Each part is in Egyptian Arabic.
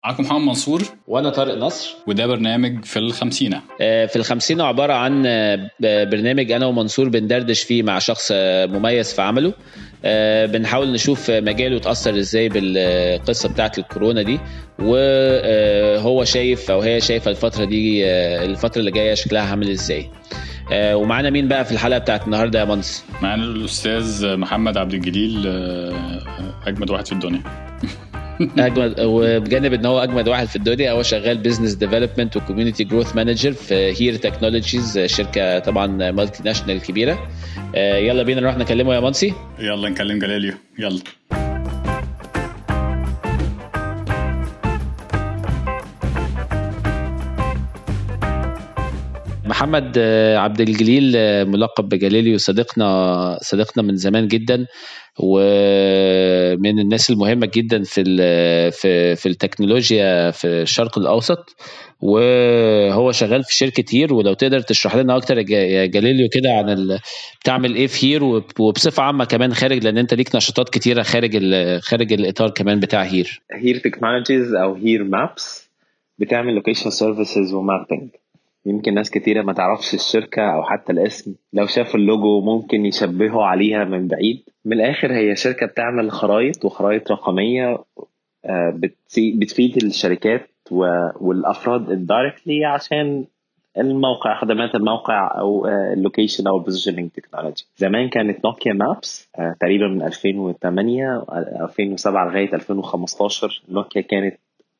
معاكم محمد منصور وانا طارق نصر وده برنامج في الخمسينة آه، في الخمسينة عبارة عن آه، برنامج أنا ومنصور بندردش فيه مع شخص آه، مميز في عمله بنحاول نشوف مجاله اتأثر ازاي بالقصة بتاعت الكورونا دي وهو شايف أو هي شايفة الفترة دي الفترة اللي جاية شكلها عامل ازاي ومعانا مين بقى في الحلقة بتاعت النهاردة يا منص؟ معانا الأستاذ محمد عبد الجليل أجمد واحد في الدنيا اجمد وبجانب ان هو اجمد واحد في الدنيا هو شغال بزنس ديفلوبمنت وكوميونتي جروث مانجر في هير تكنولوجيز شركه طبعا مالتي ناشونال كبيره آه، يلا بينا نروح نكلمه يا منسي يلا نكلم جلاليو يلا محمد آه، عبد الجليل آه، ملقب بجليليو صديقنا صديقنا من زمان جدا ومن الناس المهمه جدا في في في التكنولوجيا في الشرق الاوسط وهو شغال في شركه هير ولو تقدر تشرح لنا اكتر يا جاليليو كده عن بتعمل ايه في هير وبصفه عامه كمان خارج لان انت ليك نشاطات كتيره خارج خارج الاطار كمان بتاع هير هير تكنولوجيز او هير مابس بتعمل لوكيشن سيرفيسز ومابينج يمكن ناس كتيرة ما تعرفش الشركة أو حتى الاسم لو شافوا اللوجو ممكن يشبهوا عليها من بعيد من الآخر هي شركة بتعمل خرايط وخرايط رقمية آه، بتفيد الشركات والأفراد الدايركتلي عشان الموقع خدمات الموقع او آه، اللوكيشن او البوزيشننج تكنولوجي زمان كانت نوكيا مابس آه، تقريبا من 2008 2007 لغايه 2015 نوكيا كانت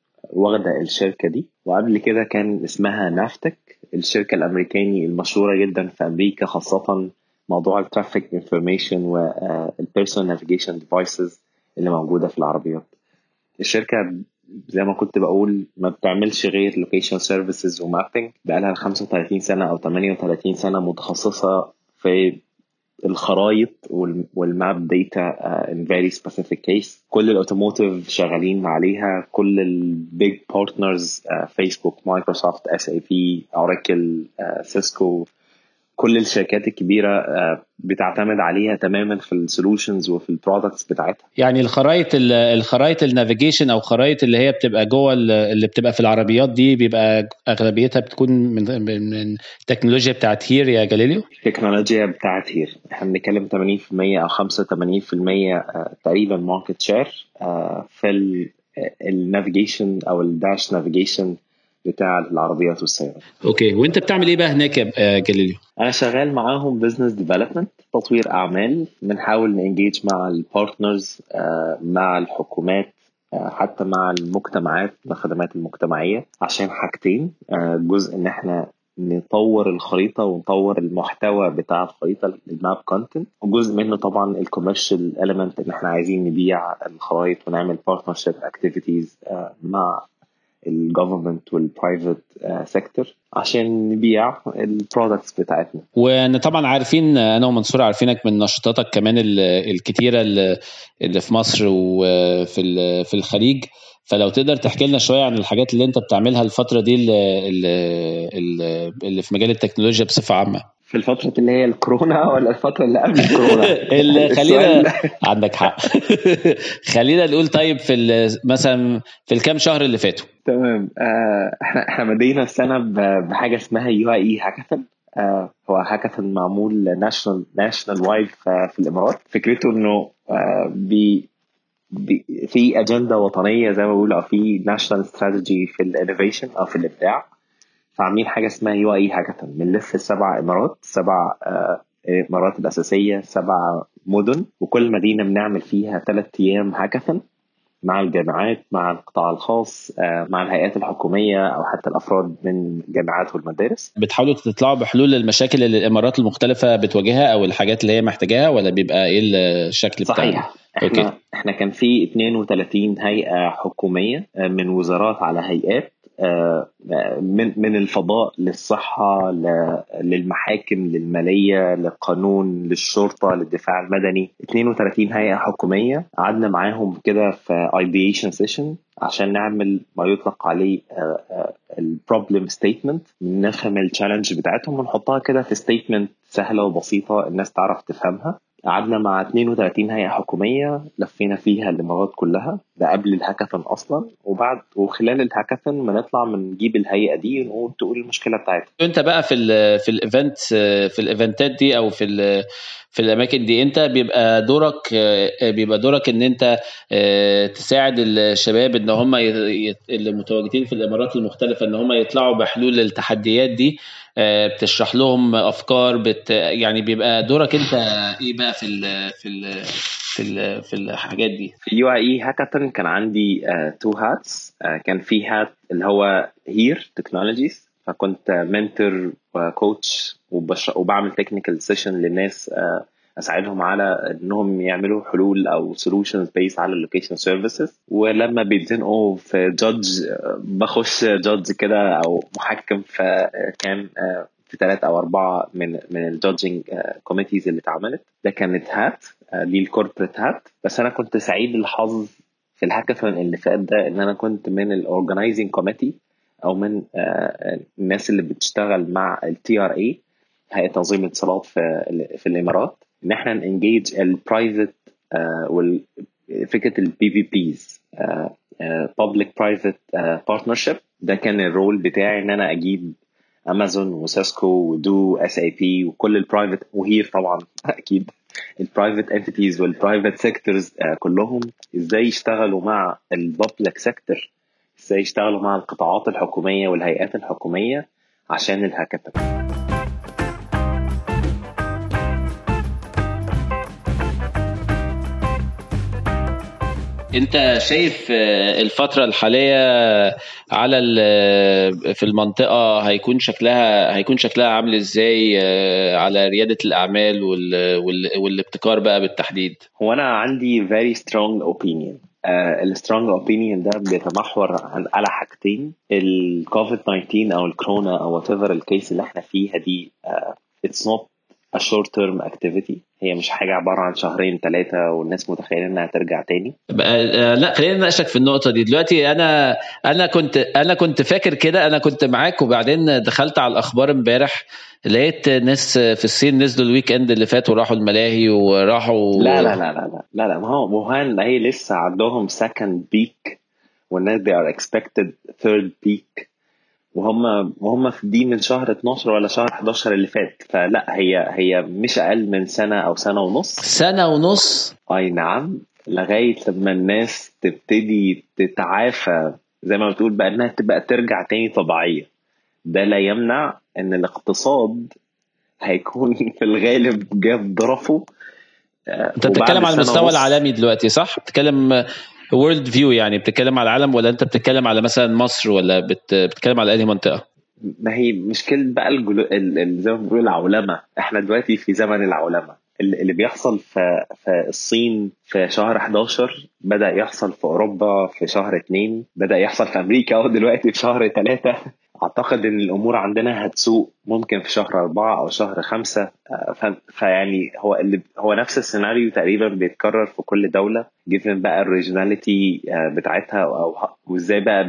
واخدة الشركة دي وقبل كده كان اسمها نافتك الشركة الأمريكاني المشهورة جدا في أمريكا خاصة موضوع الترافيك انفورميشن والبيرسونال نافيجيشن ديفايسز اللي موجودة في العربيات الشركة زي ما كنت بقول ما بتعملش غير لوكيشن سيرفيسز ومابينج بقالها 35 سنة أو 38 سنة متخصصة في الخرايط والماب داتا ان فيري سبيسيفيك كيس كل الاوتوموتيف شغالين عليها كل البيج بارتنرز فيسبوك مايكروسوفت اس اي بي اوراكل سيسكو كل الشركات الكبيره آه، بتعتمد عليها تماما في السولوشنز وفي البرودكتس بتاعتها يعني الخرائط الخرائط النافيجيشن او خرائط اللي هي بتبقى جوه اللي بتبقى في العربيات دي بيبقى اغلبيتها بتكون من من التكنولوجيا بتاعت هير يا جاليليو التكنولوجيا بتاعت هير احنا بنتكلم 80% او 85% آه، تقريبا ماركت شير آه، في النافيجيشن او الداش نافيجيشن بتاع العربيات والسيارات اوكي وانت بتعمل ايه بقى هناك يا جليليو انا شغال معاهم بزنس ديفلوبمنت تطوير اعمال بنحاول نانجيج مع البارتنرز آه، مع الحكومات آه، حتى مع المجتمعات الخدمات المجتمعيه عشان حاجتين آه، جزء ان احنا نطور الخريطه ونطور المحتوى بتاع الخريطه الماب كونتنت وجزء منه طبعا الكوميرشال اليمنت ان احنا عايزين نبيع الخرائط ونعمل بارتنرشيب اكتيفيتيز مع الجفرمنت والبرايفت سيكتور عشان نبيع البرودكتس بتاعتنا وانا طبعا عارفين انا ومنصور عارفينك من نشاطاتك كمان الكتيره اللي في مصر وفي في الخليج فلو تقدر تحكي لنا شويه عن الحاجات اللي انت بتعملها الفتره دي اللي, اللي, اللي في مجال التكنولوجيا بصفه عامه في الفترة اللي هي الكورونا ولا الفترة اللي قبل الكورونا؟ اللي خلينا عندك حق خلينا نقول طيب في مثلا في الكام شهر اللي فاتوا تمام آه، احنا احنا بدينا السنة بحاجة اسمها يو اي هاكاثون هو هاكاثون معمول ناشونال ناشونال وايد في الامارات فكرته انه آه، بي في اجنده وطنيه زي ما بيقولوا او في ناشونال استراتيجي في الانوفيشن او في الابداع فعاملين حاجه اسمها يو اي هاكاثون بنلف السبع امارات سبع آه، امارات الاساسيه سبع مدن وكل مدينه بنعمل فيها ثلاث ايام هاكاثون مع الجامعات مع القطاع الخاص آه، مع الهيئات الحكوميه او حتى الافراد من الجامعات والمدارس بتحاولوا تطلعوا بحلول للمشاكل اللي الامارات المختلفه بتواجهها او الحاجات اللي هي محتاجاها ولا بيبقى ايه الشكل بتاعها صحيح احنا أوكي. احنا كان في 32 هيئه حكوميه آه، من وزارات على هيئات آه، من من الفضاء للصحه للمحاكم للماليه للقانون للشرطه للدفاع المدني 32 هيئه حكوميه قعدنا معاهم كده في ايديشن سيشن عشان نعمل ما يطلق عليه البروبلم ستيتمنت نفهم التشالنج بتاعتهم ونحطها كده في ستيتمنت سهله وبسيطه الناس تعرف تفهمها قعدنا مع 32 هيئة حكومية لفينا فيها الإمارات كلها ده قبل الهاكاثون أصلا وبعد وخلال الهاكاثون بنطلع بنجيب الهيئة دي ونقول تقول المشكلة بتاعتها انت بقى في ال في الايفنت في الايفنتات دي او في في الاماكن دي انت بيبقى دورك بيبقى دورك ان انت آه، تساعد الشباب ان هم اللي متواجدين في الامارات المختلفه ان هم يطلعوا بحلول للتحديات دي آه، بتشرح لهم افكار بت يعني بيبقى دورك انت ايه بقى في ال في ال في ال في الحاجات دي في يو اي هاكاثون كان عندي تو uh, هاتس uh, كان في هات اللي هو هير تكنولوجيز فكنت منتور وكوتش وبعمل تكنيكال سيشن للناس uh, اساعدهم على انهم يعملوا حلول او سولوشنز بيس على اللوكيشن سيرفيسز ولما بيتزنقوا في جادج بخش جادج كده او محكم فكان في ثلاثة او اربعة من من الجادجنج كوميتيز اللي اتعملت ده كانت هات دي الكوربريت هات بس انا كنت سعيد الحظ في الهاكاثون اللي فات ده ان انا كنت من الاورجنايزنج كوميتي او من الناس اللي بتشتغل مع التي ار اي هيئه تنظيم الاتصالات في في الامارات ان احنا ننجيج البرايفت فكره البي في بيز بابليك برايفت بارتنرشيب ده كان الرول بتاعي ان انا اجيب امازون وسيسكو ودو اس اي بي وكل البرايفت وهير طبعا اكيد البرايفت انتيتيز والبرايفت سيكتورز كلهم ازاي يشتغلوا مع البابليك سيكتور ازاي يشتغلوا مع القطاعات الحكوميه والهيئات الحكوميه عشان الهاكاثون انت شايف آه، الفتره الحاليه على آه، في المنطقه هيكون شكلها هيكون شكلها عامل ازاي آه، على رياده الاعمال والابتكار بقى بالتحديد هو انا عندي very strong opinion السترونج اوبينيون ده بيتمحور عن على حاجتين الكوفيد 19 او الكورونا او وات ايفر الكيس اللي احنا فيها دي اتس نوت a short term activity هي مش حاجه عباره عن شهرين ثلاثه والناس متخيله انها ترجع تاني آه، لا خلينا نناقشك في النقطه دي دلوقتي انا انا كنت انا كنت فاكر كده انا كنت معاك وبعدين دخلت على الاخبار امبارح لقيت ناس في الصين نزلوا الويك اند اللي فات وراحوا الملاهي وراحوا لا لا لا لا لا لا ما هو وهان هي لسه عندهم سكند بيك والناس they are expected third peak وهم وهم في دي من شهر 12 ولا شهر 11 اللي فات فلا هي هي مش اقل من سنه او سنه ونص سنه ونص اي نعم لغايه لما الناس تبتدي تتعافى زي ما بتقول بقى انها تبقى ترجع تاني طبيعيه ده لا يمنع ان الاقتصاد هيكون في الغالب جاب ضرفه آه، انت بتتكلم على المستوى العالمي دلوقتي صح؟ بتتكلم وورلد فيو يعني بتتكلم على العالم ولا انت بتتكلم على مثلا مصر ولا بتتكلم على اي منطقه؟ ما هي مشكله بقى الجلو... زي ما بنقول العولمه احنا دلوقتي في زمن العولمه اللي بيحصل في في الصين في شهر 11 بدا يحصل في اوروبا في شهر 2 بدا يحصل في امريكا اهو دلوقتي في شهر 3 اعتقد ان الامور عندنا هتسوق ممكن في شهر أربعة او شهر خمسة آه، فيعني هو اللي هو نفس السيناريو تقريبا بيتكرر في كل دوله جيفن بقى الريجناليتي آه، بتاعتها او وازاي بقى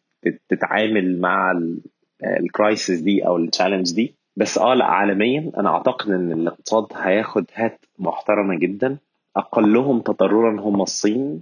بتتعامل مع الكرايسيس دي او التشالنج دي بس اه لا عالميا انا اعتقد ان الاقتصاد هياخد هات محترمه جدا اقلهم تضررا هم الصين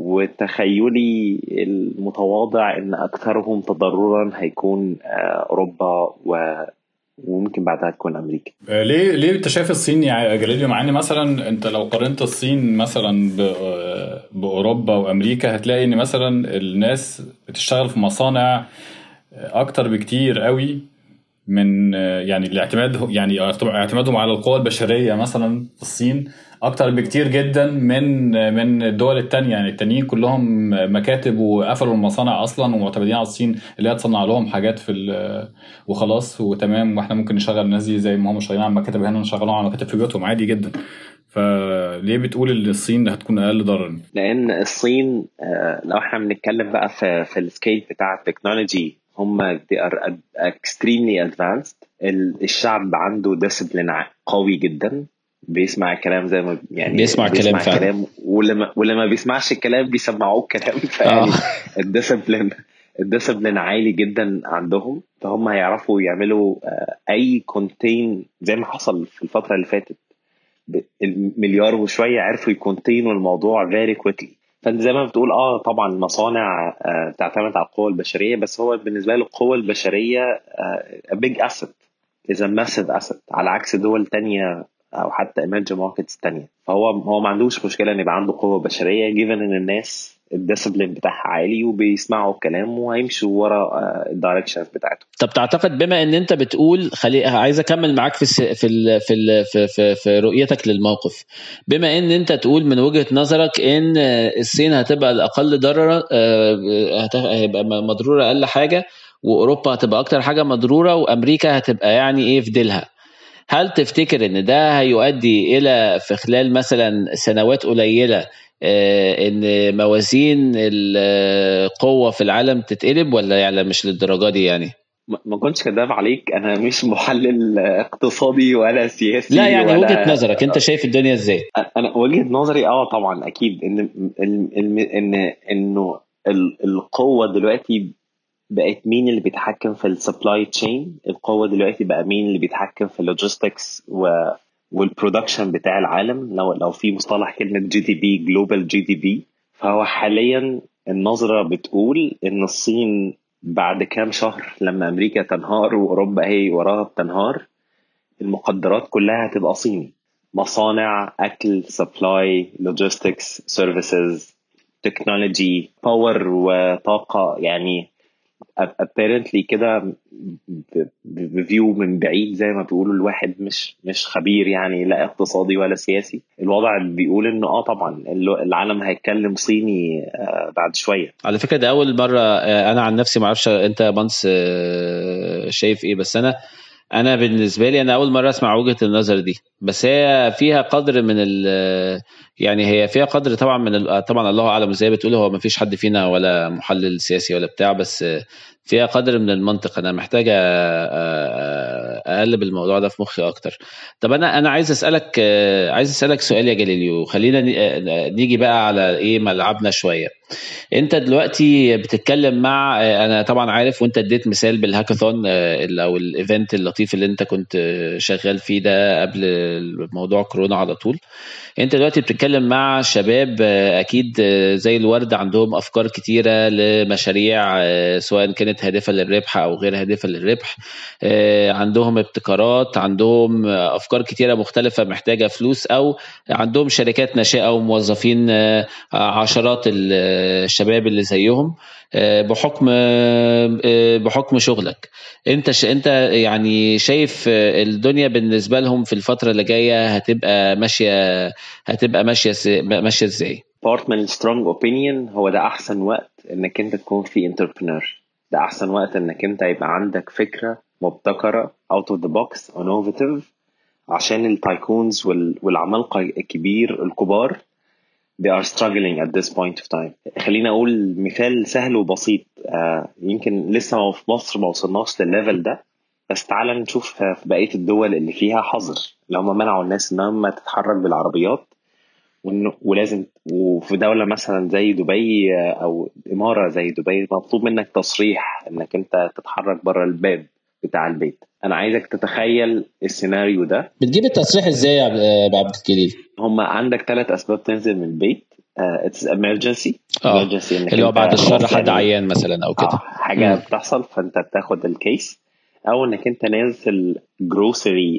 وتخيلي المتواضع ان اكثرهم تضررا هيكون آه، اوروبا و وممكن بعدها تكون امريكا آه، ليه ليه انت شايف الصين يا جليليو مع ان مثلا انت لو قارنت الصين مثلا آه، باوروبا وامريكا هتلاقي ان مثلا الناس بتشتغل في مصانع اكتر بكتير قوي من يعني الاعتماد يعني اعتمادهم على القوى البشريه مثلا في الصين اكتر بكتير جدا من من الدول التانية يعني التانيين كلهم مكاتب وقفلوا المصانع اصلا ومعتمدين على الصين اللي هي تصنع لهم حاجات في وخلاص وتمام واحنا ممكن نشغل الناس دي زي ما هم شغالين على المكاتب هنا نشغلهم على مكاتب في بيوتهم عادي جدا فليه بتقول ان الصين هتكون اقل ضررا؟ لان الصين آه، لو احنا بنتكلم بقى في في السكيل بتاع التكنولوجي هم they are extremely advanced الشعب عنده ديسبلين قوي جدا بيسمع الكلام زي ما يعني بيسمع, بيسمع كلام فعلا كلام ولما ولما بيسمعش الكلام بيسمعوه الكلام فيعني الديسبلين الديسبلين عالي جدا عندهم فهم هيعرفوا يعملوا آه، اي كونتين زي ما حصل في الفتره اللي فاتت المليار وشويه عرفوا يكونتينوا الموضوع فيري كويكلي فانت زي ما بتقول اه طبعا المصانع آه بتعتمد على القوة البشرية بس هو بالنسبة له القوة البشرية آه big asset is a massive asset على عكس دول تانية او حتى emerging markets تانية فهو هو ما عندوش مشكلة ان يبقى عنده قوة بشرية given ان الناس الديسبلين بتاعها عالي وبيسمعوا الكلام وهيمشوا ورا الدايركشنز بتاعته طب تعتقد بما ان انت بتقول خلي عايز اكمل معاك في الس... في ال... في, ال... في في في رؤيتك للموقف بما ان انت تقول من وجهه نظرك ان الصين هتبقى الاقل ضررا هتبقى مضروره اقل حاجه واوروبا هتبقى اكتر حاجه مضروره وامريكا هتبقى يعني ايه في ديلها هل تفتكر ان ده هيؤدي الى في خلال مثلا سنوات قليله ان موازين القوه في العالم تتقلب ولا يعني مش للدرجه دي يعني ما كنتش كذاب عليك انا مش محلل اقتصادي ولا سياسي لا يعني ولا وجهه نظرك انت شايف الدنيا ازاي انا وجهه نظري اه طبعا اكيد ان ان ان انه القوه دلوقتي بقت مين اللي بيتحكم في السبلاي تشين القوه دلوقتي بقى مين اللي بيتحكم في اللوجيستكس و والبرودكشن بتاع العالم لو لو في مصطلح كلمه جي دي بي جلوبال جي دي بي فهو حاليا النظره بتقول ان الصين بعد كام شهر لما امريكا تنهار واوروبا هي وراها بتنهار المقدرات كلها هتبقى صيني مصانع اكل سبلاي لوجيستكس سيرفيسز تكنولوجي باور وطاقه يعني apparently كده بفيو من بعيد زي ما بيقولوا الواحد مش مش خبير يعني لا اقتصادي ولا سياسي الوضع بيقول انه اه طبعا العالم هيتكلم صيني آه بعد شويه على فكره ده اول مره آه انا عن نفسي ما اعرفش انت يا بانس آه شايف ايه بس انا انا بالنسبه لي انا اول مره اسمع وجهه النظر دي بس هي فيها قدر من ال يعني هي فيها قدر طبعا من طبعا الله اعلم زي بتقول هو ما فيش حد فينا ولا محلل سياسي ولا بتاع بس فيها قدر من المنطق انا محتاج اقلب الموضوع ده في مخي اكتر طب انا انا عايز اسالك عايز اسالك سؤال يا جليليو خلينا نيجي بقى على ايه ملعبنا شويه انت دلوقتي بتتكلم مع انا طبعا عارف وانت اديت مثال بالهاكاثون او الايفنت اللطيف اللي انت كنت شغال فيه ده قبل موضوع كورونا على طول انت دلوقتي بتتكلم مع شباب اكيد زي الورد عندهم افكار كتيره لمشاريع سواء كانت هادفه للربح او غير هادفه للربح عندهم ابتكارات عندهم افكار كتيره مختلفه محتاجه فلوس او عندهم شركات ناشئه وموظفين عشرات الشباب اللي زيهم بحكم بحكم شغلك انت انت يعني شايف الدنيا بالنسبه لهم في الفتره اللي جايه هتبقى ماشيه هتبقى ماشيه ماشيه ازاي بارت من سترونج اوبينيون هو ده احسن وقت انك انت تكون في انتربرنور ده احسن وقت انك انت يبقى عندك فكره مبتكره اوت اوف ذا بوكس انوفيتيف عشان التايكونز والعمالقه الكبير الكبار they are struggling at this point of time خلينا اقول مثال سهل وبسيط آه يمكن لسه في مصر ما وصلناش للليفل ده بس تعال نشوف في بقيه الدول اللي فيها حظر اللي هم منعوا الناس ان هم تتحرك بالعربيات ولازم وفي دولة مثلا زي دبي أو إمارة زي دبي مطلوب منك تصريح إنك أنت تتحرك بره الباب بتاع البيت أنا عايزك تتخيل السيناريو ده بتجيب التصريح إزاي يا عبد الجليل؟ هم عندك ثلاث أسباب تنزل من البيت اتس امرجنسي اللي هو بعد الشر حد عيان مثلا او كده آه حاجه م. بتحصل فانت بتاخد الكيس او انك انت نازل جروسري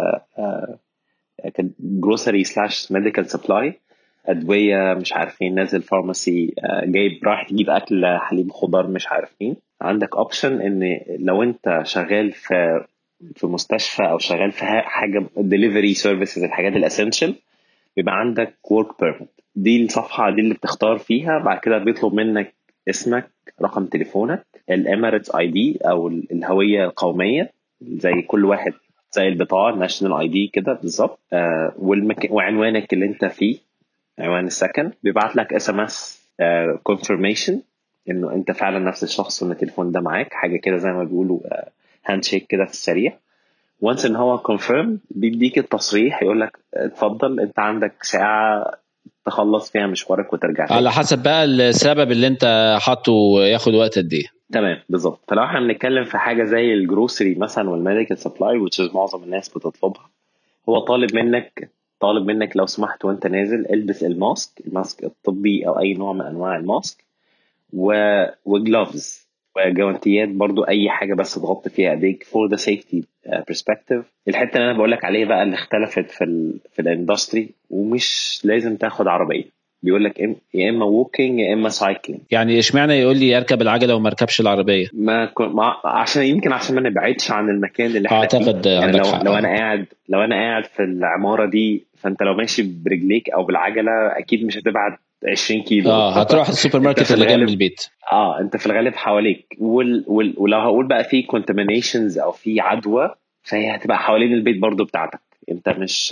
جروسري سلاش ميديكال سبلاي ادويه مش عارفين نازل فارماسي جايب رايح تجيب اكل حليب خضار مش عارفين عندك اوبشن ان لو انت شغال في في مستشفى او شغال في حاجه ديليفري سيرفيسز الحاجات الاسينشال بيبقى عندك ورك بيرميت دي الصفحه دي اللي بتختار فيها بعد كده بيطلب منك اسمك رقم تليفونك الاميريتس اي دي او الهويه القوميه زي كل واحد زي البطاقه الناشونال اي دي كده بالظبط آه والمك... وعنوانك اللي انت فيه عنوان السكن بيبعت لك اس ام اس كونفirmation انه انت فعلا نفس الشخص وان التليفون ده معاك حاجه كده زي ما بيقولوا هاند شيك كده في السريع وانس ان هو كونفيرم بيديك التصريح يقول لك اتفضل انت عندك ساعه تخلص فيها مشوارك وترجع تاني. على حسب بقى السبب اللي انت حاطه ياخد وقت قد ايه تمام بالظبط فلو احنا بنتكلم في حاجه زي الجروسري مثلا والميديكال سبلاي which is معظم الناس بتطلبها هو طالب منك طالب منك لو سمحت وانت نازل البس الماسك الماسك الطبي او اي نوع من انواع الماسك و وجلوفز وجوانتيات برضو اي حاجه بس تغطي فيها ايديك فور ذا سيفتي برسبكتيف الحته اللي انا بقول لك عليها بقى اللي اختلفت في ال في الاندستري ومش لازم تاخد عربيه بيقول لك يا اما ووكينج يا اما سايكلينج يعني اشمعنى يقول لي اركب العجله وما اركبش العربيه ما, كن... ما عشان يمكن عشان ما نبعدش عن المكان اللي احنا اعتقد فيه. يعني لو حق. لو انا قاعد لو انا قاعد في العماره دي فانت لو ماشي برجليك او بالعجله اكيد مش هتبعد 20 كيلو اه هتروح السوبر ماركت اللي جنب البيت اه انت في الغالب حواليك وال... وال... ولو هقول بقى في كونتامينيشنز او في عدوى فهي هتبقى حوالين البيت برضو بتاعتك انت مش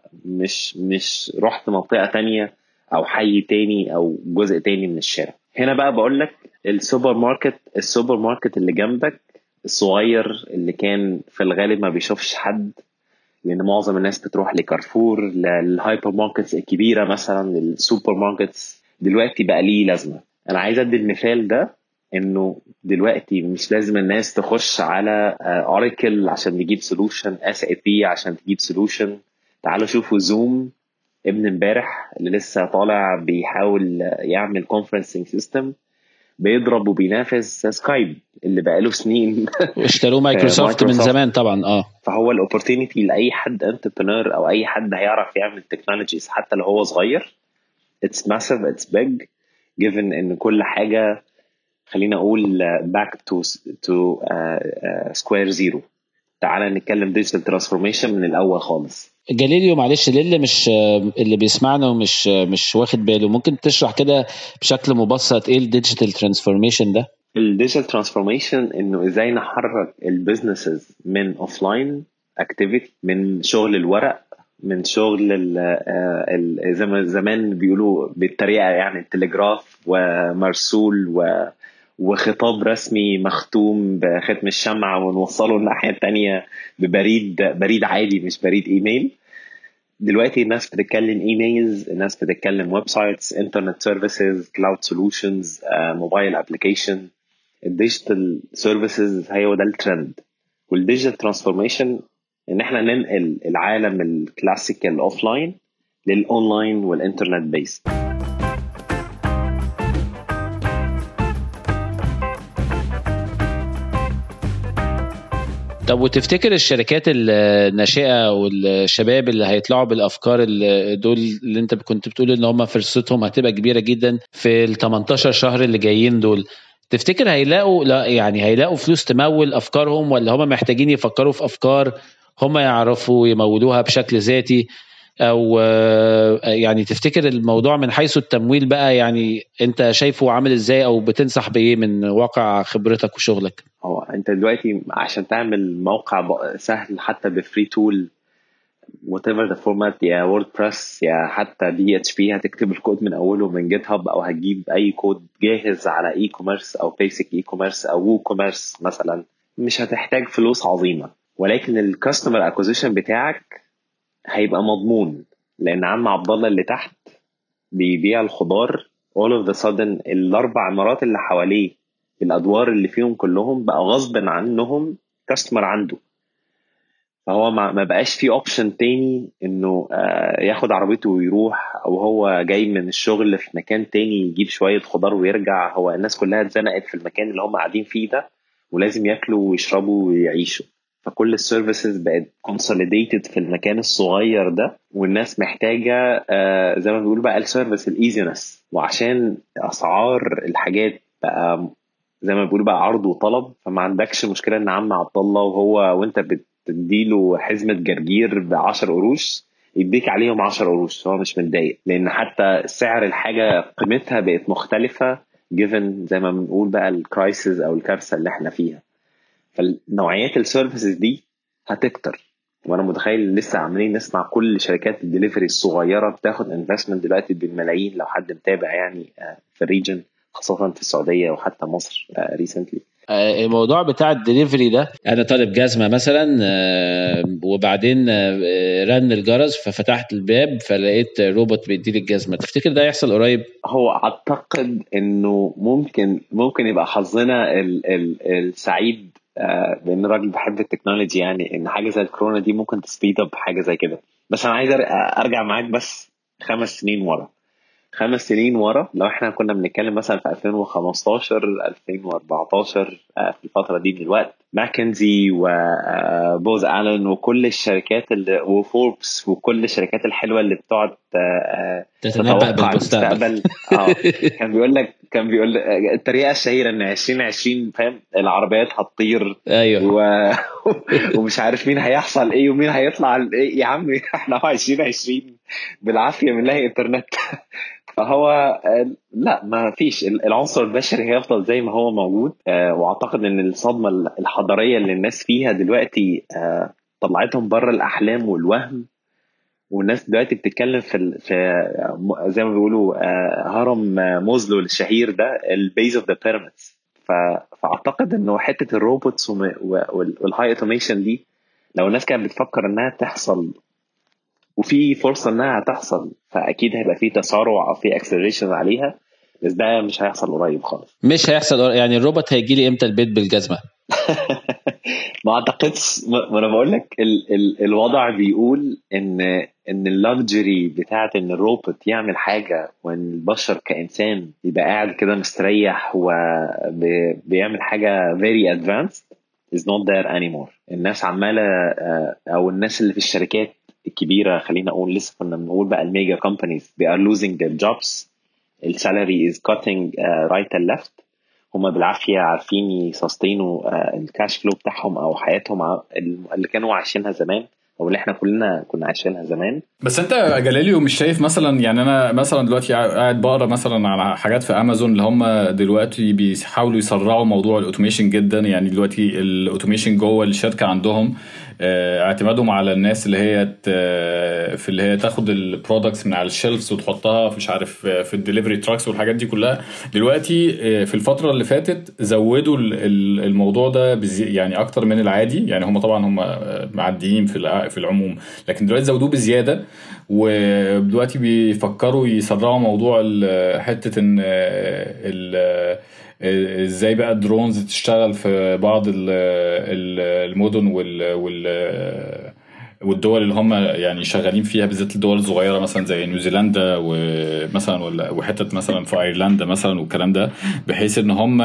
مش مش رحت منطقه تانية او حي تاني او جزء تاني من الشارع هنا بقى بقول لك السوبر ماركت السوبر ماركت اللي جنبك الصغير اللي كان في الغالب ما بيشوفش حد لان معظم الناس بتروح لكارفور للهايبر ماركتس الكبيره مثلا للسوبر ماركتس دلوقتي بقى ليه لازمه انا عايز ادي المثال ده انه دلوقتي مش لازم الناس تخش على اوراكل عشان تجيب سولوشن اس اي بي عشان تجيب سولوشن تعالوا شوفوا زوم ابن امبارح اللي لسه طالع بيحاول يعمل كونفرنسنج سيستم بيضرب وبينافس سكايب اللي بقاله سنين واشتروه مايكروسوفت من زمان طبعا اه فهو الاوبورتينيتي لاي حد انتربرنور او اي حد هيعرف يعمل تكنولوجيز حتى لو هو صغير اتس ماسيف اتس بيج جيفن ان كل حاجه خلينا اقول باك تو تو سكوير زيرو تعالى نتكلم ديجيتال ترانسفورميشن من الاول خالص جاليليو معلش للي مش اللي بيسمعنا ومش مش واخد باله ممكن تشرح كده بشكل مبسط ايه الديجيتال ترانسفورميشن ده الديجيتال ترانسفورميشن انه ازاي نحرك البيزنسز من اوف لاين اكتيفيتي من شغل الورق من شغل ال ال زي ما زمان بيقولوا بالطريقه يعني التليجراف ومرسول و وخطاب رسمي مختوم بختم الشمعة ونوصله الناحية التانية ببريد بريد عادي مش بريد ايميل دلوقتي الناس بتتكلم ايميلز الناس بتتكلم ويب سايتس انترنت سيرفيسز كلاود سولوشنز موبايل ابلكيشن الديجيتال سيرفيسز هي ده الترند والديجيتال ترانسفورميشن ان احنا ننقل العالم الكلاسيكال اوف لاين للاونلاين والانترنت بيست طب وتفتكر الشركات الناشئه والشباب اللي هيطلعوا بالافكار اللي دول اللي انت كنت بتقول ان هم فرصتهم هتبقى كبيره جدا في ال 18 شهر اللي جايين دول تفتكر هيلاقوا لا يعني هيلاقوا فلوس تمول افكارهم ولا هم محتاجين يفكروا في افكار هم يعرفوا يمولوها بشكل ذاتي او يعني تفتكر الموضوع من حيث التمويل بقى يعني انت شايفه عامل ازاي او بتنصح بايه من واقع خبرتك وشغلك هو انت دلوقتي عشان تعمل موقع سهل حتى بفري تول وات ايفر ذا فورمات يا وورد بريس يا حتى دي اتش بي هتكتب الكود من اوله من جيت هاب او هتجيب اي كود جاهز على اي كوميرس او بيسك اي كوميرس او وو كوميرس مثلا مش هتحتاج فلوس عظيمه ولكن الكاستمر اكوزيشن بتاعك هيبقى مضمون لان عم عبد الله اللي تحت بيبيع الخضار all of the sudden الاربع عمارات اللي حواليه الادوار اللي فيهم كلهم بقى غصب عنهم كاستمر عنده فهو ما بقاش في اوبشن تاني انه ياخد عربيته ويروح او هو جاي من الشغل في مكان تاني يجيب شويه خضار ويرجع هو الناس كلها اتزنقت في المكان اللي هم قاعدين فيه ده ولازم ياكلوا ويشربوا ويعيشوا فكل السيرفيسز بقت كونسوليديتد في المكان الصغير ده والناس محتاجه آه زي ما بيقولوا بقى السيرفيس الايزينس وعشان اسعار الحاجات بقى زي ما بيقولوا بقى عرض وطلب فما عندكش مشكله ان عم عبد الله وهو وانت بتديله حزمه جرجير ب 10 قروش يديك عليهم 10 قروش هو مش متضايق لان حتى سعر الحاجه قيمتها بقت مختلفه جيفن زي ما بنقول بقى الكرايسيس او الكارثه اللي احنا فيها فالنوعيات السيرفيسز دي هتكتر وانا متخيل لسه عمالين نسمع كل شركات الدليفري الصغيره بتاخد انفستمنت دلوقتي بالملايين لو حد متابع يعني في الريجن خاصه في السعوديه وحتى مصر ريسنتلي الموضوع بتاع الدليفري ده انا طالب جزمه مثلا وبعدين رن الجرس ففتحت الباب فلقيت روبوت بيدي لي الجزمه تفتكر ده هيحصل قريب هو اعتقد انه ممكن ممكن يبقى حظنا ال ال السعيد آه، لان راجل بحب التكنولوجي يعني ان حاجه زي الكورونا دي ممكن تسبيد اب حاجه زي كده بس انا عايز ارجع معاك بس خمس سنين ورا خمس سنين ورا لو احنا كنا بنتكلم مثلا في 2015 2014 آه، في الفتره دي من الوقت ماكنزي وبوز الن وكل الشركات اللي وفوربس وكل الشركات الحلوه اللي بتقعد آه، تتنبأ بالمستقبل اه كان بيقول لك كان بيقول لك الطريقه الشهيره ان 2020 فاهم العربيات هتطير ايوه و... ومش عارف مين هيحصل ايه ومين هيطلع ايه يا عم احنا 2020 بالعافيه بنلاقي انترنت فهو آه، لا ما فيش العنصر البشري هيفضل زي ما هو موجود آه، واعتقد ان الصدمه الحضاريه اللي الناس فيها دلوقتي آه، طلعتهم بره الاحلام والوهم والناس دلوقتي بتتكلم في في زي ما بيقولوا هرم موزلو الشهير ده البيز اوف ذا بيراميدز فاعتقد انه حته الروبوتس والهاي اوتوميشن دي لو الناس كانت بتفكر انها تحصل وفي فرصه انها هتحصل فاكيد هيبقى في تسارع او في اكسلريشن عليها بس ده مش هيحصل قريب خالص مش هيحصل يعني الروبوت هيجي لي امتى البيت بالجزمه ما اعتقدش ما انا بقول لك ال ال الوضع بيقول ان ان اللكجري بتاعت ان الروبوت يعمل حاجه وان البشر كانسان يبقى قاعد كده مستريح وبيعمل حاجه very advanced is not there anymore الناس عماله آه، او الناس اللي في الشركات الكبيره خلينا اقول لسه كنا بنقول بقى الميجا كومبانيز they are losing their jobs السالري is cutting uh, right and left هم بالعافيه عارفين يسستينوا uh, الكاش فلو بتاعهم او حياتهم اللي كانوا عايشينها زمان او اللي احنا كلنا كنا عايشينها زمان بس انت يا جلاليو مش شايف مثلا يعني انا مثلا دلوقتي قاعد بقرا مثلا على حاجات في امازون اللي هم دلوقتي بيحاولوا يسرعوا موضوع الاوتوميشن جدا يعني دلوقتي الاوتوميشن جوه الشركه عندهم آه، اعتمادهم على الناس اللي هي في اللي هي تاخد البرودكتس من على الشيلفز وتحطها في مش عارف في الدليفري تراكس والحاجات دي كلها دلوقتي آه، في الفتره اللي فاتت زودوا الموضوع ده يعني اكتر من العادي يعني هم طبعا هم معديين في في العموم لكن دلوقتي زودوه بزياده ودلوقتي بيفكروا يسرعوا موضوع حته ان ال ازاي بقى الدرونز تشتغل في بعض المدن وال وال والدول اللي هم يعني شغالين فيها بالذات الدول الصغيره مثلا زي نيوزيلندا ومثلا ولا وحتت مثلا في ايرلندا مثلا والكلام ده بحيث ان هم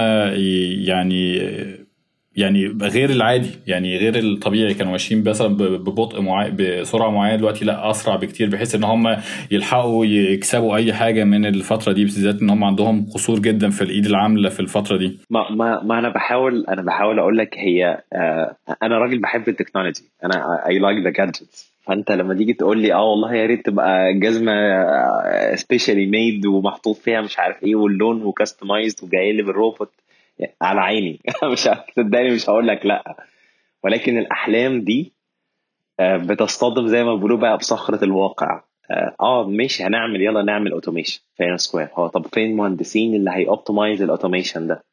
يعني يعني غير العادي يعني غير الطبيعي كانوا ماشيين مثلا ببطء معين بسرعه معينه دلوقتي لا اسرع بكتير بحيث ان هم يلحقوا يكسبوا اي حاجه من الفتره دي بالذات ان هم عندهم قصور جدا في الايد العامله في الفتره دي ما ما, ما انا بحاول انا بحاول اقول لك هي آه انا راجل بحب التكنولوجي انا اي لايك ذا جادجتس فانت لما تيجي تقول لي اه والله يا ريت تبقى جزمه سبيشالي آه، ميد ومحطوط فيها مش عارف ايه واللون وكاستمايزد وجاي لي بالروبوت على عيني مش صدقني مش هقول لك لا ولكن الاحلام دي آه، بتصطدم زي ما بيقولوا بقى بصخره الواقع اه, آه، ماشي هنعمل يلا نعمل اوتوميشن فين سكوير هو طب فين المهندسين اللي هيوبتمايز الاوتوميشن ده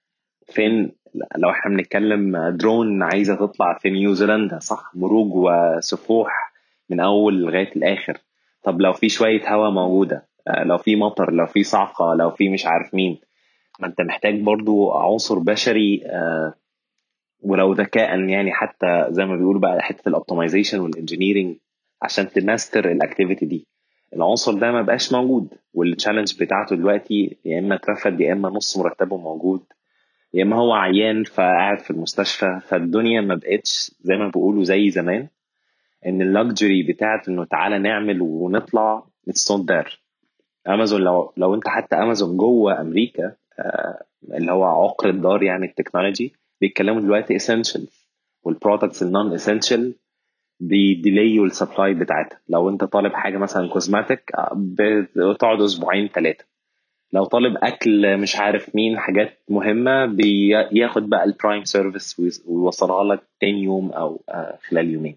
فين لو احنا بنتكلم درون عايزه تطلع في نيوزيلندا صح مروج وسفوح من اول لغايه الاخر طب لو في شويه هواء موجوده آه، لو في مطر لو في صعقه لو في مش عارف مين ما انت محتاج برضو عنصر بشري آه، ولو ذكاء يعني حتى زي ما بيقولوا بقى حته الاوبتمايزيشن والانجينيرنج عشان تماستر الاكتيفيتي دي العنصر ده ما بقاش موجود والتشالنج بتاعته دلوقتي يا اما اترفد يا اما نص مرتبه موجود يا اما هو عيان فقاعد في المستشفى فالدنيا ما بقتش زي ما بيقولوا زي زمان ان اللكجري بتاعت انه تعالى نعمل ونطلع اتس نوت ذير امازون لو لو انت حتى امازون جوه امريكا آه، اللي هو عقر الدار يعني التكنولوجي بيتكلموا دلوقتي اسينشال والبرودكتس النون اسينشال بيديليوا السبلاي بتاعتها لو انت طالب حاجه مثلا كوزماتيك آه، بتقعد اسبوعين ثلاثه لو طالب اكل مش عارف مين حاجات مهمه بياخد بقى البرايم سيرفيس ويوصلها لك تاني يوم او آه، خلال يومين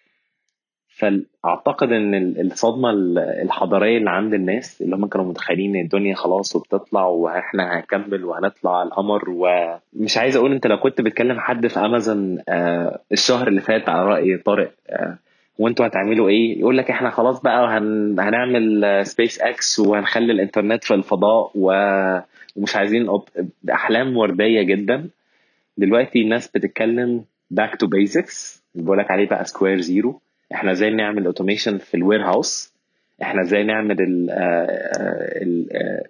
فاعتقد ان الصدمه الحضاريه اللي عند الناس اللي هم كانوا متخيلين ان الدنيا خلاص وبتطلع واحنا هنكمل وهنطلع القمر ومش عايز اقول انت لو كنت بتكلم حد في امازون آه الشهر اللي فات على راي طارق آه وانتوا هتعملوا ايه يقول لك احنا خلاص بقى هن... هنعمل سبيس اكس وهنخلي الانترنت في الفضاء و... ومش عايزين احلام ورديه جدا دلوقتي الناس بتتكلم باك تو بيزكس بقول لك عليه بقى سكوير زيرو احنا ازاي نعمل اوتوميشن في الوير هاوس احنا ازاي نعمل ال ال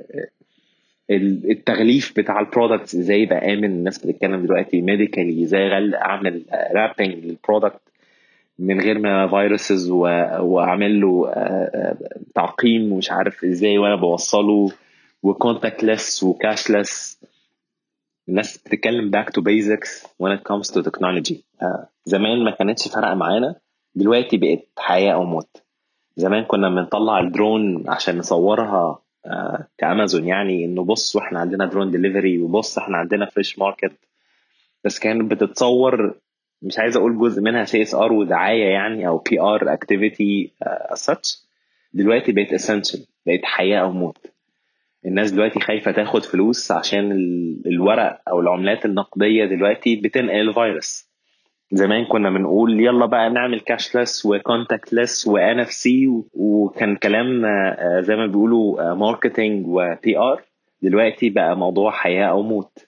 التغليف بتاع البرودكتس ازاي يبقى امن الناس بتتكلم دلوقتي ميديكالي ازاي اعمل رابنج للبرودكت من غير ما فيروسز واعمل له تعقيم ومش عارف ازاي وانا بوصله وكونتاكت ليس وكاش ليس الناس بتتكلم باك تو بيزكس when it comes to technology uh, زمان ما كانتش فارقه معانا دلوقتي بقت حياه او موت زمان كنا بنطلع الدرون عشان نصورها uh, كامازون يعني انه بص واحنا عندنا درون ديليفري وبص احنا عندنا فريش ماركت بس كانت بتتصور مش عايز اقول جزء منها سي اس ار ودعايه يعني او بي ار اكتيفيتي such دلوقتي بقت اسينشال بقت حياه او موت الناس دلوقتي خايفه تاخد فلوس عشان الورق او العملات النقديه دلوقتي بتنقل الفيروس زمان كنا بنقول يلا بقى نعمل كاشلس وكونتاكتلس وان اف سي وكان كلام زي ما بيقولوا ماركتنج وبي ار دلوقتي بقى موضوع حياه او موت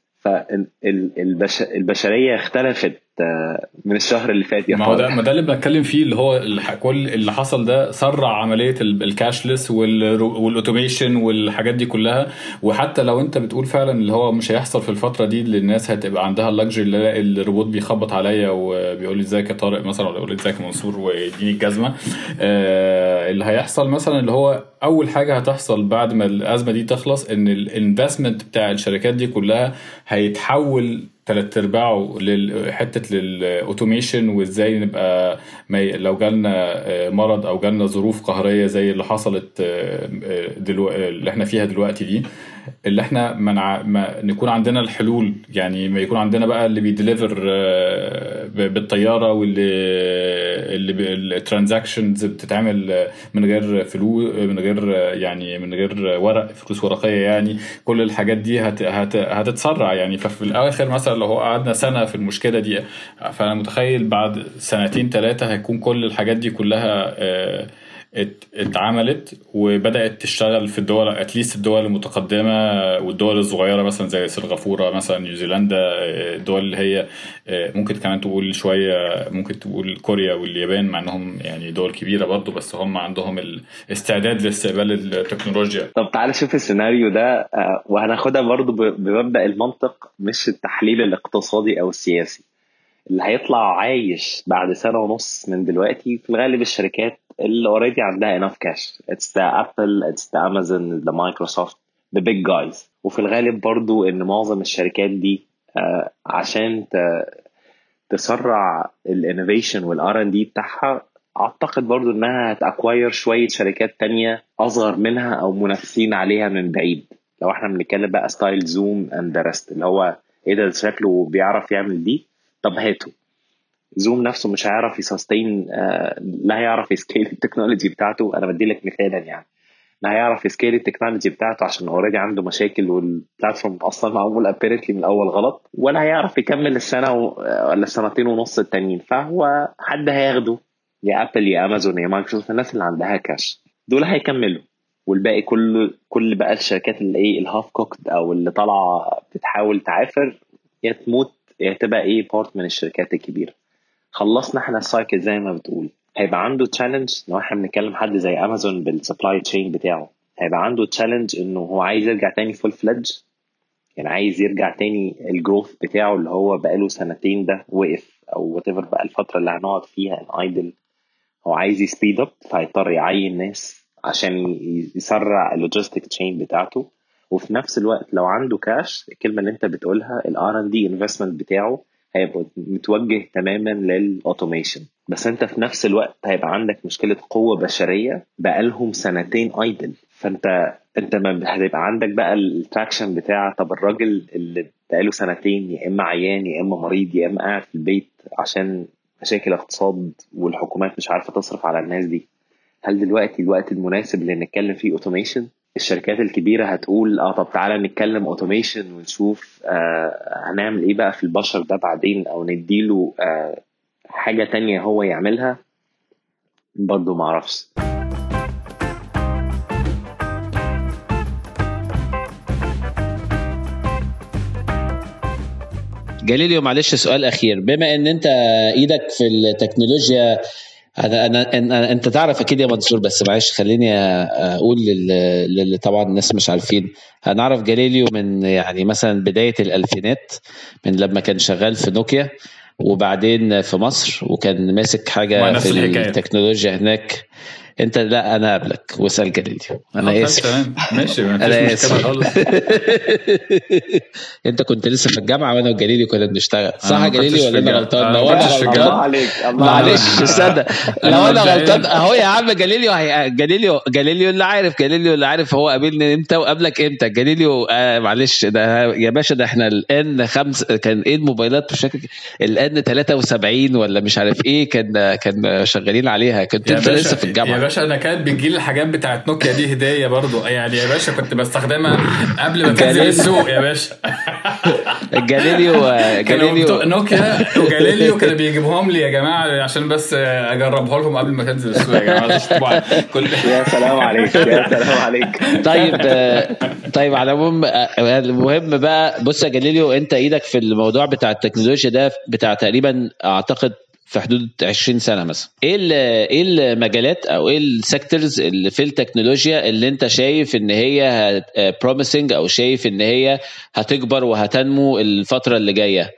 فالبشريه اختلفت من الشهر اللي فات ما هو ده ما ده اللي بتكلم فيه اللي هو كل اللي حصل ده سرع عمليه الكاشلس والاوتوميشن والحاجات دي كلها وحتى لو انت بتقول فعلا اللي هو مش هيحصل في الفتره دي اللي الناس هتبقى عندها اللكجري اللي الروبوت بيخبط عليا وبيقول لي ازيك يا طارق مثلا ولا يقول لي ازيك يا منصور ويديني الجزمه آه اللي هيحصل مثلا اللي هو اول حاجه هتحصل بعد ما الازمه دي تخلص ان الانفستمنت بتاع الشركات دي كلها هيتحول ثلاث ارباعه لحته للاوتوميشن وازاي نبقى لو جالنا مرض او جالنا ظروف قهريه زي اللي حصلت دلو... اللي احنا فيها دلوقتي دي اللي احنا منع... ما نكون عندنا الحلول يعني ما يكون عندنا بقى اللي بيديليفر بالطياره واللي اللي الترانزاكشنز بتتعمل من غير فلوس من غير يعني من غير ورق فلوس ورقيه يعني كل الحاجات دي هت... هت... هتتسرع يعني ففي الاخر مثلا لو هو قعدنا سنه في المشكله دي فانا متخيل بعد سنتين ثلاثه هيكون كل الحاجات دي كلها اتعملت وبدات تشتغل في الدول اتليست الدول المتقدمه والدول الصغيره مثلا زي سنغافوره مثلا نيوزيلندا الدول اللي هي ممكن كمان تقول شويه ممكن تقول كوريا واليابان مع انهم يعني دول كبيره برضو بس هم عندهم الاستعداد لاستقبال التكنولوجيا طب تعالى شوف السيناريو ده وهناخدها برضو بمبدا المنطق مش التحليل الاقتصادي او السياسي اللي هيطلع عايش بعد سنه ونص من دلوقتي في الغالب الشركات اللي اوريدي عندها enough cash it's the Apple it's the Amazon the Microsoft the big guys وفي الغالب برضو ان معظم الشركات دي آه عشان تسرع الانوفيشن والار ان دي بتاعها اعتقد برضو انها هتاكواير شويه شركات تانية اصغر منها او منافسين عليها من بعيد لو احنا بنتكلم بقى ستايل زوم اند ريست اللي هو ايه ده شكله بيعرف يعمل دي طب هاته زوم نفسه مش هيعرف يسستين آه لا هيعرف يسكيل التكنولوجي بتاعته انا بدي لك مثالا يعني لا هيعرف يسكيل التكنولوجي بتاعته عشان اوريدي عنده مشاكل والبلاتفورم اصلا معمول ابيرنتلي من الاول غلط ولا هيعرف يكمل السنه ولا السنتين ونص التانيين فهو حد هياخده يا ابل يا امازون يا مايكروسوفت الناس اللي عندها كاش دول هيكملوا والباقي كل كل بقى الشركات اللي ايه الهاف كوكد او اللي طالعه بتحاول تعافر يا تموت يا تبقى ايه بارت من الشركات الكبيره خلصنا احنا السايكل زي ما بتقول هيبقى عنده تشالنج لو احنا بنتكلم حد زي امازون بالسبلاي تشين بتاعه هيبقى عنده تشالنج انه هو عايز يرجع تاني فول فلج يعني عايز يرجع تاني الجروث بتاعه اللي هو بقاله سنتين ده وقف او وات بقى الفتره اللي هنقعد فيها ان ايدل هو عايز يسبيد اب فهيضطر يعين ناس عشان يسرع اللوجيستيك تشين بتاعته وفي نفس الوقت لو عنده كاش الكلمه اللي انت بتقولها الار ان دي انفستمنت بتاعه هيبقى متوجه تماما للاوتوميشن بس انت في نفس الوقت هيبقى عندك مشكله قوه بشريه بقالهم سنتين ايدل فانت انت ما هتبقى عندك بقى التراكشن بتاع طب الراجل اللي بقاله سنتين يا اما عيان يا اما مريض يا اما قاعد في البيت عشان مشاكل اقتصاد والحكومات مش عارفه تصرف على الناس دي هل دلوقتي الوقت المناسب اللي نتكلم فيه اوتوميشن الشركات الكبيره هتقول اه طب تعالى نتكلم اوتوميشن ونشوف آه هنعمل ايه بقى في البشر ده بعدين او نديله آه حاجه تانية هو يعملها برضه معرفش جاليليو معلش سؤال اخير بما ان انت ايدك في التكنولوجيا انا انا, أنا انت تعرف اكيد يا منصور بس معلش خليني اقول للي طبعا الناس مش عارفين هنعرف جاليليو من يعني مثلا بدايه الالفينات من لما كان شغال في نوكيا وبعدين في مصر وكان ماسك حاجه في التكنولوجيا هناك انت لا انا قبلك واسال جليليو انا اسف تمام ماشي انا اسف خالص انت كنت لسه في الجامعه وانا وجليليو كنا بنشتغل صح يا جليليو ولا انا غلطان لو انا غلطان عليك معلش استنى لو انا غلطان اهو يا عم جليليو جليليو جليليو اللي عارف جليليو اللي عارف هو قابلني امتى وقابلك امتى جليليو آه معلش ده يا باشا ده احنا الان خمس كان ايه الموبايلات مش فاكر الان 73 ولا مش عارف ايه كان كان شغالين عليها كنت انت لسه في الجامعه باشا انا كانت بتجي لي الحاجات بتاعت نوكيا دي هديه برضو يعني يا باشا كنت بستخدمها قبل ما تنزل السوق يا باشا جاليليو جاليليو نوكيا وجاليليو كانوا بيجيبوهم لي يا جماعه عشان بس اجربها لهم قبل ما تنزل السوق يا جماعه طبعا كل يا سلام عليك يا سلام عليك طيب طيب على العموم المهم بقى بص يا جاليليو انت ايدك في الموضوع بتاع التكنولوجيا ده بتاع تقريبا اعتقد في حدود 20 سنه مثلا ايه ايه المجالات او ايه السيكتورز اللي في التكنولوجيا اللي انت شايف ان هي بروميسنج او شايف ان هي هتكبر وهتنمو الفتره اللي جايه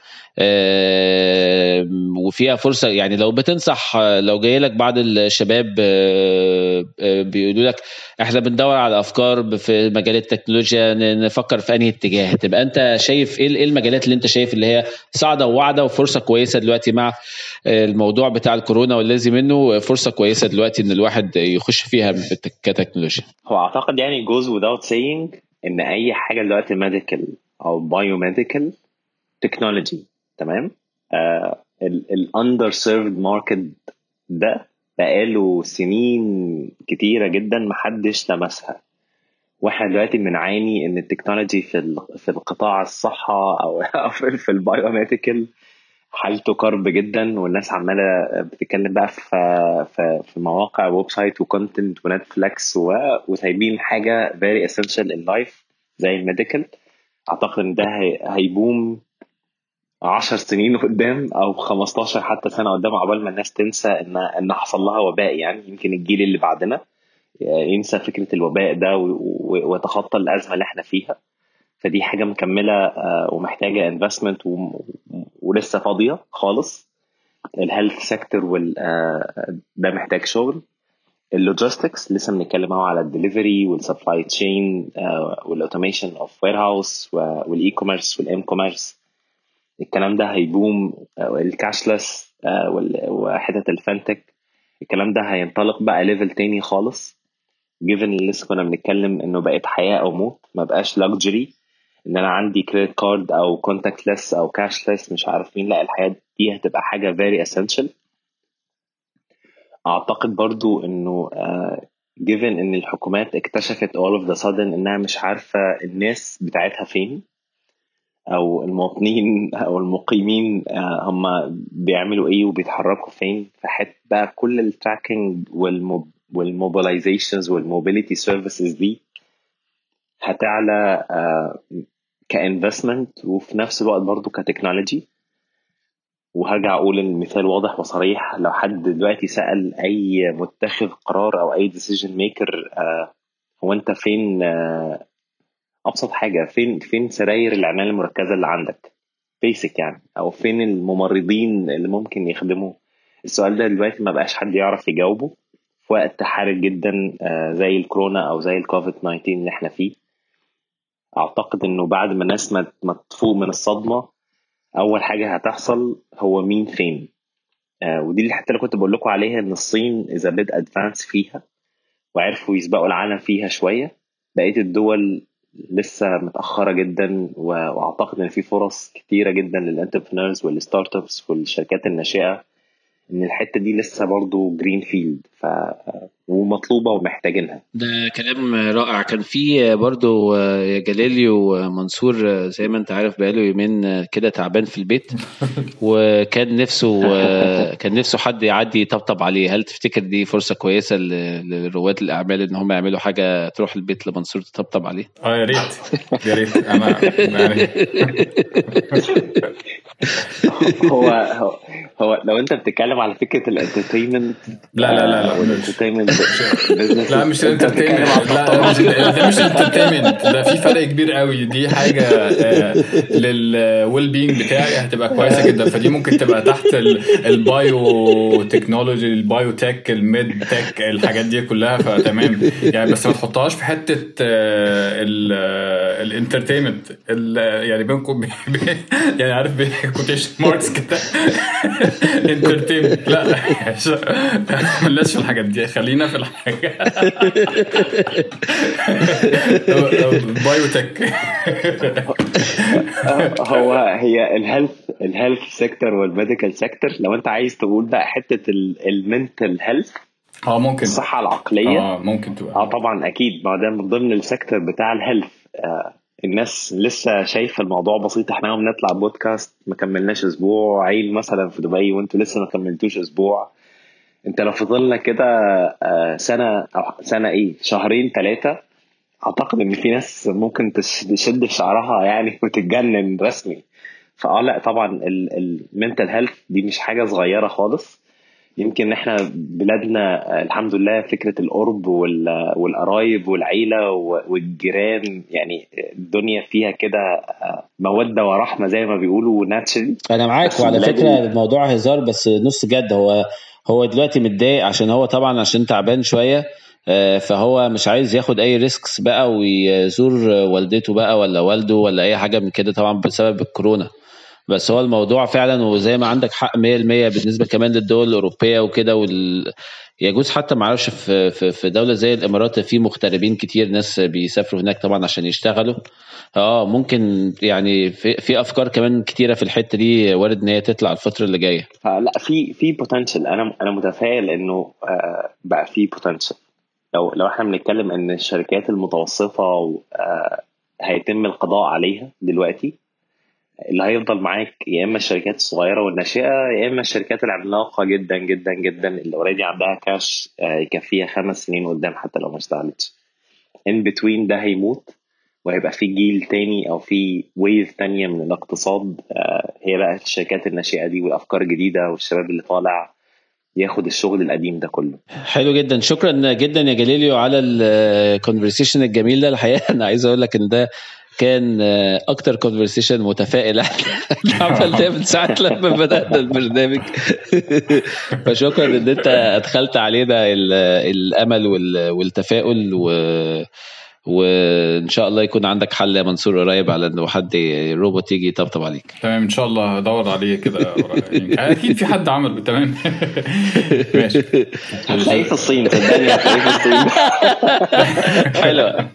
وفيها فرصه يعني لو بتنصح لو جاي لك بعض الشباب بيقولوا لك احنا بندور على افكار في مجال التكنولوجيا نفكر في انهي اتجاه تبقى انت شايف ايه المجالات اللي انت شايف اللي هي صاعده وواعده وفرصه كويسه دلوقتي مع الموضوع بتاع الكورونا والذي منه فرصه كويسه دلوقتي ان الواحد يخش فيها كتكنولوجيا هو اعتقد يعني goes without saying ان اي حاجه دلوقتي ميديكال او بايو ميديكال تكنولوجي تمام الاندر سيرفد ماركت ده بقاله سنين كتيره جدا محدش لمسها واحنا دلوقتي بنعاني ان التكنولوجي في في القطاع الصحه او في البايوميديكال حالته كرب جدا والناس عماله بتتكلم بقى في في, في مواقع ويب سايت وكونتنت ونتفليكس وسايبين حاجه فيري اسينشال ان لايف زي الميديكال اعتقد ان ده هيبوم 10 سنين قدام او 15 حتى سنه قدام عقبال ما الناس تنسى ان ان حصل لها وباء يعني يمكن الجيل اللي بعدنا ينسى فكره الوباء ده ويتخطى الازمه اللي احنا فيها فدي حاجه مكمله ومحتاجه انفستمنت ولسه فاضيه خالص الهيلث سيكتور وال ده محتاج شغل اللوجيستكس لسه بنتكلم اهو على الدليفري والسبلاي تشين والاوتوميشن اوف وير هاوس والاي كوميرس والام كوميرس الكلام ده هيبوم الكاشلس وحتة الفانتك الكلام ده هينطلق بقى ليفل تاني خالص جيفن اللي لسه كنا بنتكلم انه بقت حياة او موت ما بقاش لاكجري ان انا عندي كريدت كارد او كونتاكتلس او كاشلس مش عارف مين لا الحياة دي هتبقى حاجة very essential اعتقد برضو انه جيفن ان الحكومات اكتشفت all of the sudden انها مش عارفة الناس بتاعتها فين او المواطنين او المقيمين هم بيعملوا ايه وبيتحركوا فين فحت بقى كل التراكنج والموبيلايزيشنز والموبيليتي سيرفيسز دي هتعلى كانفستمنت وفي نفس الوقت برضو كتكنولوجي وهرجع اقول المثال واضح وصريح لو حد دلوقتي سال اي متخذ قرار او اي ديسيجن ميكر هو انت فين ابسط حاجه فين فين سراير العنايه المركزه اللي عندك بيسك يعني او فين الممرضين اللي ممكن يخدموا السؤال ده دلوقتي ما بقاش حد يعرف يجاوبه في وقت حرج جدا زي الكورونا او زي الكوفيد 19 اللي احنا فيه اعتقد انه بعد ما الناس ما تفوق من الصدمه اول حاجه هتحصل هو مين فين ودي اللي حتى اللي كنت بقول لكم عليها ان الصين اذا بد ادفانس فيها وعرفوا يسبقوا العالم فيها شويه بقيه الدول لسه متأخرة جدا وأعتقد إن في فرص كتيرة جدا للانتربرنورز والستارت ابس والشركات الناشئة ان الحته دي لسه برضو جرين فيلد ف ومطلوبه ومحتاجينها ده كلام رائع كان في برضو يا جلالي ومنصور زي ما انت عارف بقاله يومين كده تعبان في البيت وكان نفسه كان نفسه حد يعدي يطبطب عليه هل تفتكر دي فرصه كويسه لرواد الاعمال ان هم يعملوا حاجه تروح البيت لمنصور تطبطب عليه اه يا ريت يا ريت انا يعني هو هو هو لو انت بتتكلم على فكره الانترتينمنت لا لا لا لا والانترتينمنت لا مش الانترتينمنت لا مش ده مش الانترتينمنت ده في فرق كبير قوي دي حاجه للويل بينج بتاعي هتبقى كويسه جدا فدي ممكن تبقى تحت البايو تكنولوجي البايو تك الميد تك الحاجات دي كلها فتمام يعني بس ما تحطهاش في حته الانترتينمنت يعني بينكم يعني عارف كوتيشن ماركس كده انترتينمنت لا ملناش في الحاجات دي خلينا في الحاجه بايوتك هو هي الهيلث الهيلث سيكتور والميديكال سيكتور لو انت عايز تقول بقى حته المنتل هيلث اه ممكن الصحه العقليه اه ممكن تبقى اه طبعا اكيد ما ده من ضمن السيكتور بتاع الهيلث آه الناس لسه شايفه الموضوع بسيط احنا بنطلع بودكاست ما كملناش اسبوع عيل مثلا في دبي وانتوا لسه ما كملتوش اسبوع انت لو فضلنا كده سنه او سنه ايه شهرين ثلاثه اعتقد ان في ناس ممكن تشد في شعرها يعني وتتجنن رسمي فاه لا طبعا المنتل هيلث دي مش حاجه صغيره خالص يمكن احنا بلادنا الحمد لله فكره القرب والقرايب والعيله والجيران يعني الدنيا فيها كده موده ورحمه زي ما بيقولوا ناتشري انا معاك وعلى فكره الموضوع هزار بس نص جد هو هو دلوقتي متضايق عشان هو طبعا عشان تعبان شويه فهو مش عايز ياخد اي ريسكس بقى ويزور والدته بقى ولا والده ولا اي حاجه من كده طبعا بسبب الكورونا بس هو الموضوع فعلا وزي ما عندك حق 100% بالنسبه كمان للدول الاوروبيه وكده وال... يجوز حتى ما اعرفش في في في دوله زي الامارات في مغتربين كتير ناس بيسافروا هناك طبعا عشان يشتغلوا اه ممكن يعني في, في افكار كمان كتيره في الحته دي وارد ان هي تطلع الفتره اللي جايه لا في في بوتنشال انا انا متفائل انه آه بقى في بوتنشال لو لو احنا بنتكلم ان الشركات المتوسطه آه هيتم القضاء عليها دلوقتي اللي هيفضل معاك يا اما الشركات الصغيره والناشئه يا اما الشركات العملاقه جدا جدا جدا اللي اوريدي عندها كاش يكفيها خمس سنين قدام حتى لو ما اشتغلتش ان بتوين ده هيموت وهيبقى في جيل تاني او في ويف تانية من الاقتصاد هي بقى الشركات الناشئه دي والافكار الجديده والشباب اللي طالع ياخد الشغل القديم ده كله حلو جدا شكرا جدا يا جاليليو على الكونفرسيشن الجميل ده الحقيقه انا عايز اقول لك ان ده كان اكتر كونفرسيشن متفائل عملناه من ساعه لما بدانا البرنامج فشكرا ان انت ادخلت علينا الامل والتفاؤل و وان شاء الله يكون عندك حل يا منصور قريب على انه حد روبوت يجي يطبطب عليك تمام ان شاء الله هدور عليه كده اكيد في حد عمل تمام ماشي هتلاقيه في الصين صدقني هتلاقيه في الصين حلوه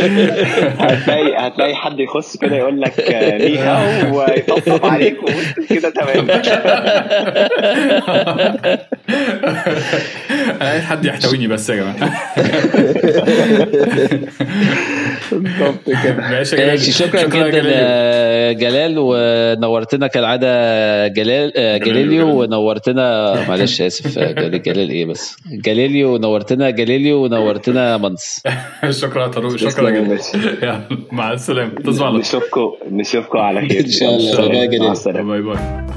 هتلاقي هتلاقي حد يخص كده يقول لك ليها ويطبطب عليك وانت كده تمام انا عايز حد يحتويني بس يا جماعه بالظبط كده ماشي ماشي شكرا, شكرا جدا يا جلال ونورتنا كالعاده جلال جليليو ونورتنا معلش اسف جلال, جلال ايه بس جليليو ونورتنا جليليو ونورتنا منص شكرا يا طارق شكرا جدا مع السلامه تصبح نشوفكم نشوفكم على خير ان شاء الله مع السلامه باي باي